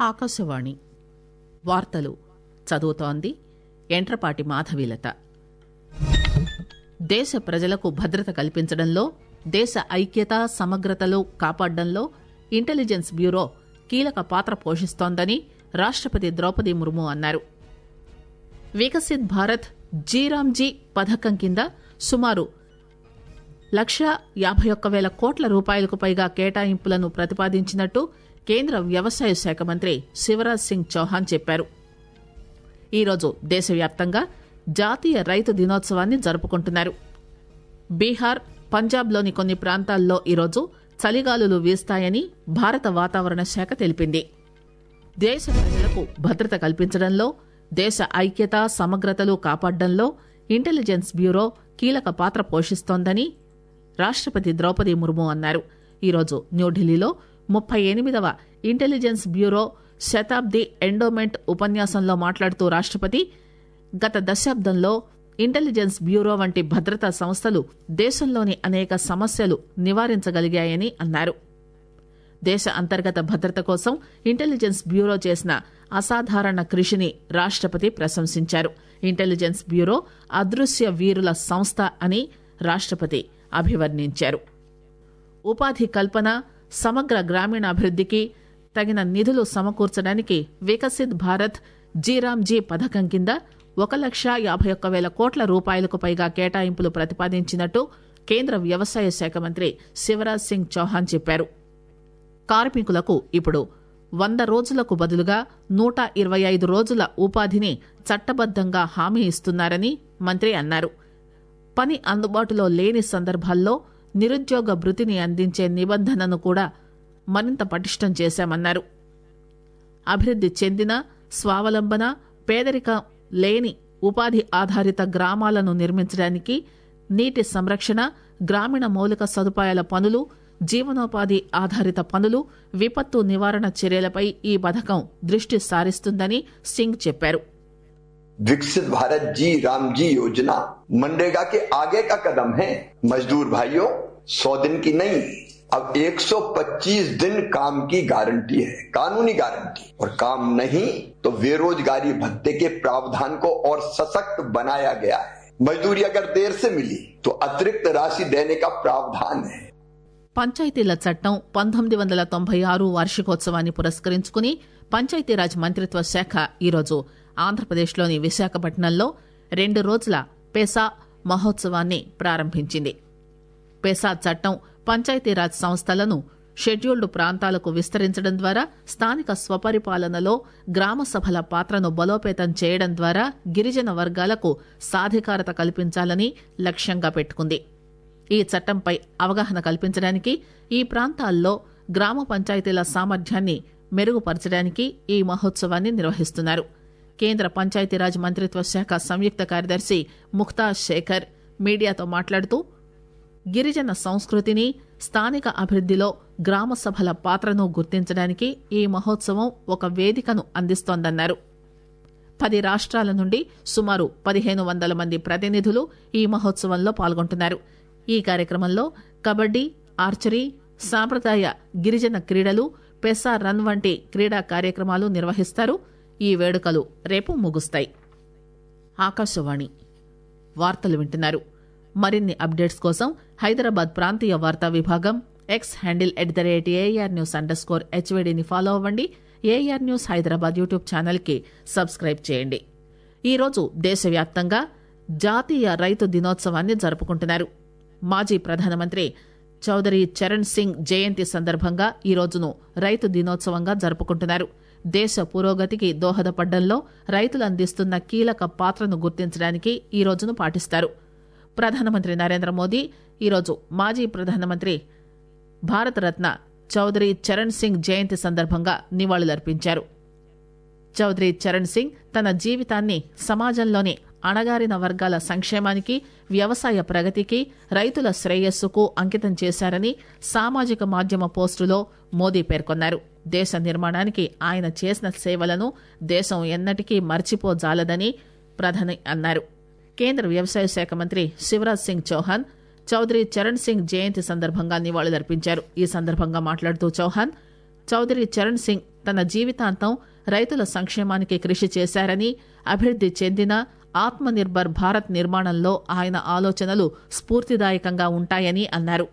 ఆకాశవాణి వార్తలు చదువుతోంది ఎంట్రపాటి మాధవీలత దేశ ప్రజలకు భద్రత కల్పించడంలో దేశ ఐక్యత సమగ్రతలు కాపాడడంలో ఇంటెలిజెన్స్ బ్యూరో కీలక పాత్ర పోషిస్తోందని రాష్టపతి ద్రౌపది ముర్ము అన్నారు వికసిత్ భారత్ జీరామ్జీ పథకం కింద సుమారు లక్ష యాభై ఒక్క వేల కోట్ల రూపాయలకు పైగా కేటాయింపులను ప్రతిపాదించినట్టు కేంద్ర వ్యవసాయ శాఖ మంత్రి శివరాజ్ సింగ్ చౌహాన్ చెప్పారు ఈరోజు దేశవ్యాప్తంగా జాతీయ రైతు దినోత్సవాన్ని జరుపుకుంటున్నారు బీహార్ పంజాబ్లోని కొన్ని ప్రాంతాల్లో ఈరోజు చలిగాలులు వీస్తాయని భారత వాతావరణ శాఖ తెలిపింది దేశ ప్రజలకు భద్రత కల్పించడంలో దేశ ఐక్యత సమగ్రతలు కాపాడడంలో ఇంటెలిజెన్స్ బ్యూరో కీలక పాత్ర పోషిస్తోందని రాష్టపతి ద్రౌపది ముర్ము అన్నారు ఈరోజు న్యూఢిల్లీలో ముప్పై ఎనిమిదవ ఇంటెలిజెన్స్ బ్యూరో శతాబ్ది ఎండోమెంట్ ఉపన్యాసంలో మాట్లాడుతూ రాష్టపతి గత దశాబ్దంలో ఇంటెలిజెన్స్ బ్యూరో వంటి భద్రతా సంస్థలు దేశంలోని అనేక సమస్యలు నివారించగలిగాయని అన్నారు దేశ అంతర్గత భద్రత కోసం ఇంటెలిజెన్స్ బ్యూరో చేసిన అసాధారణ కృషిని రాష్టపతి ప్రశంసించారు ఇంటెలిజెన్స్ బ్యూరో అదృశ్య వీరుల సంస్థ అని రాష్టపతి అభివర్ణించారు ఉపాధి కల్పన సమగ్ర గ్రామీణాభివృద్దికి తగిన నిధులు సమకూర్చడానికి వికసిత్ భారత్ జీరామ్జీ పథకం కింద ఒక లక్ష యాభై ఒక్క వేల కోట్ల రూపాయలకు పైగా కేటాయింపులు ప్రతిపాదించినట్టు కేంద్ర వ్యవసాయ శాఖ మంత్రి శివరాజ్ సింగ్ చౌహాన్ చెప్పారు కార్మికులకు ఇప్పుడు వంద రోజులకు బదులుగా నూట ఇరవై ఐదు రోజుల ఉపాధిని చట్టబద్దంగా హామీ ఇస్తున్నారని మంత్రి అన్నారు పని అందుబాటులో లేని సందర్భాల్లో నిరుద్యోగ భృతిని అందించే నిబంధనను కూడా మరింత పటిష్టం చేశామన్నారు అభివృద్ది చెందిన స్వావలంబన పేదరికం లేని ఉపాధి ఆధారిత గ్రామాలను నిర్మించడానికి నీటి సంరక్షణ గ్రామీణ మౌలిక సదుపాయాల పనులు జీవనోపాధి ఆధారిత పనులు విపత్తు నివారణ చర్యలపై ఈ పథకం దృష్టి సారిస్తుందని సింగ్ చెప్పారు विकसित भारत जी राम जी योजना मनरेगा के आगे का कदम है मजदूर भाइयों 100 दिन की नहीं अब 125 दिन काम की गारंटी है कानूनी गारंटी और काम नहीं तो बेरोजगारी भत्ते के प्रावधान को और सशक्त बनाया गया है मजदूरी अगर देर से मिली तो अतिरिक्त राशि देने का प्रावधान है పంచాయతీల చట్టం పంతొమ్మిది వందల తొంభై ఆరు వార్షికోత్సవాన్ని పురస్కరించుకుని పంచాయతీరాజ్ మంత్రిత్వ శాఖ ఈరోజు ఆంధ్రప్రదేశ్లోని విశాఖపట్నంలో రెండు రోజుల పెసా మహోత్సవాన్ని ప్రారంభించింది పెసా చట్టం పంచాయతీరాజ్ సంస్థలను షెడ్యూల్డ్ ప్రాంతాలకు విస్తరించడం ద్వారా స్థానిక స్వపరిపాలనలో గ్రామ సభల పాత్రను బలోపేతం చేయడం ద్వారా గిరిజన వర్గాలకు సాధికారత కల్పించాలని లక్ష్యంగా పెట్టుకుంది ఈ చట్టంపై అవగాహన కల్పించడానికి ఈ ప్రాంతాల్లో గ్రామ పంచాయతీల సామర్థ్యాన్ని మెరుగుపరచడానికి ఈ మహోత్సవాన్ని నిర్వహిస్తున్నారు కేంద్ర పంచాయతీరాజ్ మంత్రిత్వ శాఖ సంయుక్త కార్యదర్శి ముఖ్తా శేఖర్ మీడియాతో మాట్లాడుతూ గిరిజన సంస్కృతిని స్థానిక అభివృద్దిలో గ్రామ సభల పాత్రను గుర్తించడానికి ఈ మహోత్సవం ఒక వేదికను అందిస్తోందన్నారు పది రాష్ట్రాల నుండి సుమారు పదిహేను వందల మంది ప్రతినిధులు ఈ మహోత్సవంలో పాల్గొంటున్నారు ఈ కార్యక్రమంలో కబడ్డీ ఆర్చరీ సాంప్రదాయ గిరిజన క్రీడలు పెసా రన్ వంటి క్రీడా కార్యక్రమాలు నిర్వహిస్తారు ఈ వేడుకలు రేపు ముగుస్తాయి ఆకాశవాణి వార్తలు వింటున్నారు మరిన్ని అప్డేట్స్ కోసం హైదరాబాద్ ప్రాంతీయ వార్తా విభాగం X handle at the rate A R news underscore స్కోర్ హెచ్వేడిని ఫాలో అవ్వండి ఏఆర్ న్యూస్ హైదరాబాద్ యూట్యూబ్ ఛానల్కి సబ్స్క్రైబ్ చేయండి ఈరోజు దేశవ్యాప్తంగా జాతీయ రైతు దినోత్సవాన్ని జరుపుకుంటున్నారు మాజీ ప్రధానమంత్రి చౌదరి చరణ్ సింగ్ జయంతి సందర్భంగా ఈ రోజును రైతు దినోత్సవంగా జరుపుకుంటున్నారు దేశ పురోగతికి దోహదపడ్డంలో రైతులు అందిస్తున్న కీలక పాత్రను గుర్తించడానికి ఈ రోజును పాటిస్తారు ప్రధానమంత్రి నరేంద్ర మోదీ ఈరోజు మాజీ ప్రధానమంత్రి భారతరత్న చౌదరి చరణ్ సింగ్ జయంతి సందర్భంగా నివాళులర్పించారు చౌదరి చరణ్ సింగ్ తన జీవితాన్ని సమాజంలోని అణగారిన వర్గాల సంక్షేమానికి వ్యవసాయ ప్రగతికి రైతుల శ్రేయస్సుకు అంకితం చేశారని సామాజిక మాధ్యమ పోస్టులో మోదీ పేర్కొన్నారు దేశ నిర్మాణానికి ఆయన చేసిన సేవలను దేశం ఎన్నటికీ మర్చిపోజాలదని ప్రధాని అన్నారు కేంద్ర వ్యవసాయ శాఖ మంత్రి శివరాజ్ సింగ్ చౌహాన్ చౌదరి చరణ్ సింగ్ జయంతి సందర్భంగా నివాళులర్పించారు ఈ సందర్భంగా మాట్లాడుతూ చౌహాన్ చౌదరి చరణ్ సింగ్ తన జీవితాంతం రైతుల సంక్షేమానికి కృషి చేశారని అభివృద్ది చెందిన ఆత్మ నిర్భర్ భారత్ నిర్మాణంలో ఆయన ఆలోచనలు స్ఫూర్తిదాయకంగా ఉంటాయని అన్నారు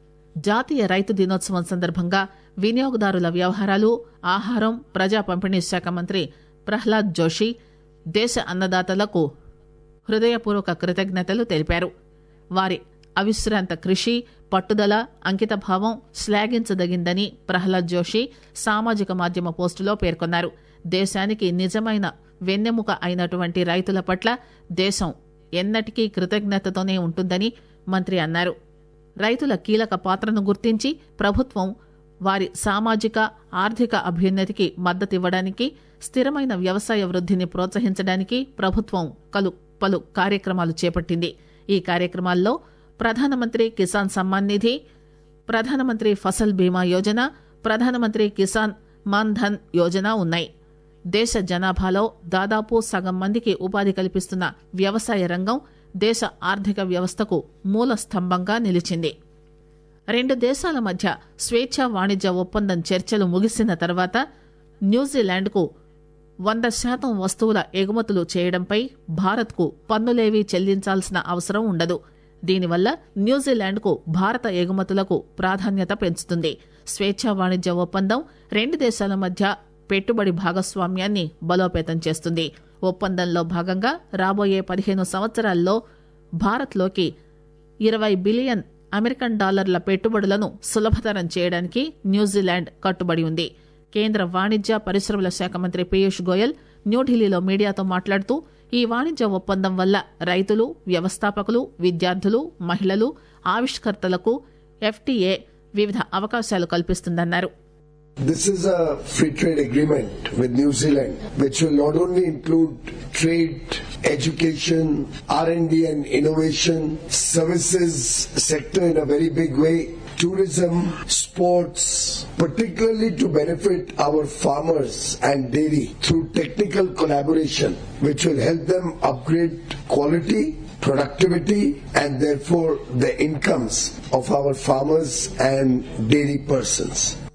జాతీయ రైతు దినోత్సవం సందర్భంగా వినియోగదారుల వ్యవహారాలు ఆహారం ప్రజా పంపిణీ శాఖ మంత్రి ప్రహ్లాద్ జోషి దేశ అన్నదాతలకు హృదయపూర్వక కృతజ్ఞతలు తెలిపారు వారి అవిశ్రాంత కృషి పట్టుదల అంకితభావం శ్లాఘించదగిందని ప్రహ్లాద్ జోషి సామాజిక మాధ్యమ పోస్టులో పేర్కొన్నారు దేశానికి నిజమైన వెన్నెముక అయినటువంటి రైతుల పట్ల దేశం ఎన్నటికీ కృతజ్ఞతతోనే ఉంటుందని మంత్రి అన్నారు రైతుల కీలక పాత్రను గుర్తించి ప్రభుత్వం వారి సామాజిక ఆర్థిక అభ్యున్నతికి మద్దతివ్వడానికి స్థిరమైన వ్యవసాయ వృద్ధిని ప్రోత్సహించడానికి ప్రభుత్వం కలు పలు కార్యక్రమాలు చేపట్టింది ఈ కార్యక్రమాల్లో ప్రధానమంత్రి కిసాన్ సమ్మాన్ నిధి ప్రధానమంత్రి ఫసల్ బీమా యోజన ప్రధానమంత్రి కిసాన్ మాన్ ధన్ యోజన ఉన్నాయి దేశ జనాభాలో దాదాపు సగం మందికి ఉపాధి కల్పిస్తున్న వ్యవసాయ రంగం దేశ ఆర్థిక వ్యవస్థకు మూల స్తంభంగా నిలిచింది రెండు దేశాల మధ్య స్వేచ్ఛా వాణిజ్య ఒప్పందం చర్చలు ముగిసిన తర్వాత న్యూజిలాండ్కు వంద శాతం వస్తువుల ఎగుమతులు చేయడంపై భారత్కు పన్నులేవీ చెల్లించాల్సిన అవసరం ఉండదు దీనివల్ల న్యూజిలాండ్కు భారత ఎగుమతులకు ప్రాధాన్యత పెంచుతుంది స్వేచ్ఛా వాణిజ్య ఒప్పందం రెండు దేశాల మధ్య పెట్టుబడి భాగస్వామ్యాన్ని బలోపేతం చేస్తుంది ఒప్పందంలో భాగంగా రాబోయే పదిహేను సంవత్సరాల్లో భారత్లోకి ఇరవై బిలియన్ అమెరికన్ డాలర్ల పెట్టుబడులను సులభతరం చేయడానికి న్యూజిలాండ్ కట్టుబడి ఉంది కేంద్ర వాణిజ్య పరిశ్రమల శాఖ మంత్రి పీయూష్ గోయల్ న్యూఢిల్లీలో మీడియాతో మాట్లాడుతూ ఈ వాణిజ్య ఒప్పందం వల్ల రైతులు వ్యవస్థాపకులు విద్యార్థులు మహిళలు ఆవిష్కర్తలకు ఎఫ్టీఏ వివిధ అవకాశాలు కల్పిస్తుందన్నారు This is a free trade agreement with New Zealand, which will not only include trade, education, R&D and innovation, services sector in a very big way, tourism, sports, particularly to benefit our farmers and dairy through technical collaboration, which will help them upgrade quality productivity and therefore the incomes of our farmers and dairy persons.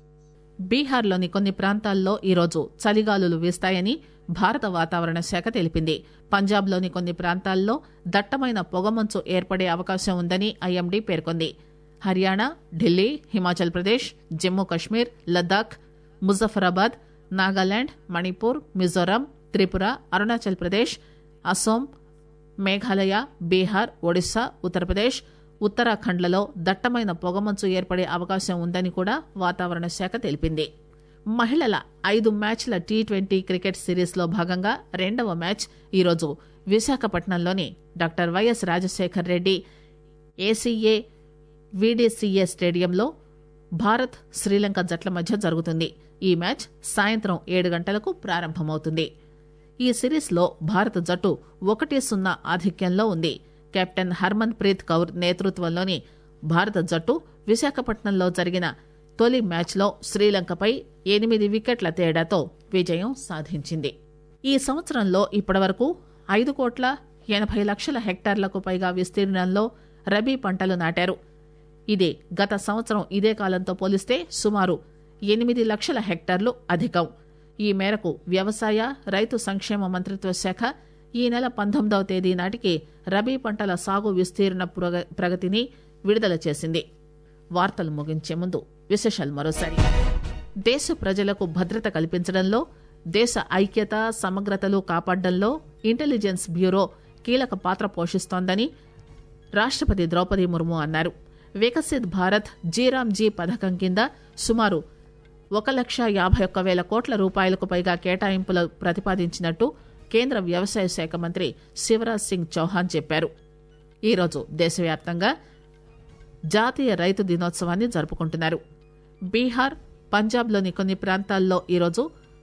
బీహార్లోని కొన్ని ప్రాంతాల్లో ఈరోజు చలిగాలులు వీస్తాయని భారత వాతావరణ శాఖ తెలిపింది పంజాబ్లోని కొన్ని ప్రాంతాల్లో దట్టమైన పొగమంచు ఏర్పడే అవకాశం ఉందని ఐఎండీ పేర్కొంది హర్యానా ఢిల్లీ హిమాచల్ ప్రదేశ్ జమ్మూ కశ్మీర్ లద్దాఖ్ ముజఫరాబాద్ నాగాలాండ్ మణిపూర్ మిజోరాం త్రిపుర అరుణాచల్ ప్రదేశ్ అసోం మేఘాలయ బీహార్ ఒడిశా ఉత్తరప్రదేశ్ ఉత్తరాఖండ్లలో దట్టమైన పొగమంచు ఏర్పడే అవకాశం ఉందని కూడా వాతావరణ శాఖ తెలిపింది మహిళల ఐదు మ్యాచ్ల టీ ట్వంటీ క్రికెట్ సిరీస్లో భాగంగా రెండవ మ్యాచ్ ఈరోజు విశాఖపట్నంలోని doctor Y S Rajasekhar Reddy A C A V D C A స్టేడియంలో భారత్ శ్రీలంక జట్ల మధ్య జరుగుతుంది ఈ మ్యాచ్ సాయంత్రం ఏడు గంటలకు ప్రారంభమవుతుంది ఈ సిరీస్లో భారత జట్టు ఒకటి సున్నా ఆధిక్యంలో ఉంది కెప్టెన్ హర్మన్ ప్రీత్ కౌర్ నేతృత్వంలోని భారత జట్టు విశాఖపట్నంలో జరిగిన తొలి మ్యాచ్లో శ్రీలంకపై ఎనిమిది వికెట్ల తేడాతో విజయం సాధించింది ఈ సంవత్సరంలో ఇప్పటివరకు ఐదు కోట్ల ఎనభై లక్షల హెక్టార్లకు పైగా విస్తీర్ణంలో రబీ పంటలు నాటారు ఇది గత సంవత్సరం ఇదే కాలంతో పోలిస్తే సుమారు ఎనిమిది లక్షల హెక్టార్లు అధికం ఈ మేరకు వ్యవసాయ రైతు సంక్షేమ మంత్రిత్వ శాఖ ఈ నెల పంతొమ్మిదవ తేదీ నాటికి రబీ పంటల సాగు విస్తీర్ణ ప్రగ- ప్రగతిని విడుదల చేసింది వార్తలు ముగించే ముందు విశేషాలు మరోసారి దేశ ప్రజలకు భద్రత కల్పించడంలో దేశ ఐక్యత సమగ్రతలు కాపాడడంలో ఇంటెలిజెన్స్ బ్యూరో కీలక పాత్ర పోషిస్తోందని రాష్ట్రపతి ద్రౌపది ముర్ము అన్నారు వికసిత్ భారత్ జీరామ్జీ పథకం కింద సుమారు ఒక లక్ష యాభై ఒక్క వేల కోట్ల రూపాయలకు పైగా కేటాయింపులు ప్రతిపాదించినట్టు కేంద్ర వ్యవసాయ శాఖ మంత్రి శివరాజ్ సింగ్ చౌహాన్ చెప్పారు ఈరోజు దేశవ్యాప్తంగా జాతీయ రైతు దినోత్సవాన్ని జరుపుకుంటున్నారు బీహార్ పంజాబ్లోని కొన్ని ప్రాంతాల్లో ఈరోజు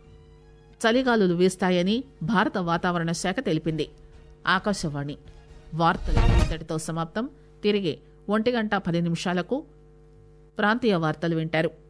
చలిగాలులు వీస్తాయని భారత వాతావరణ శాఖ తెలిపింది ఆకాశవాణి వార్తలు ఇంతటితో సమాప్తం తిరిగి ఒంటి గంట పది నిమిషాలకు ప్రాంతీయ వార్తలు వింటారు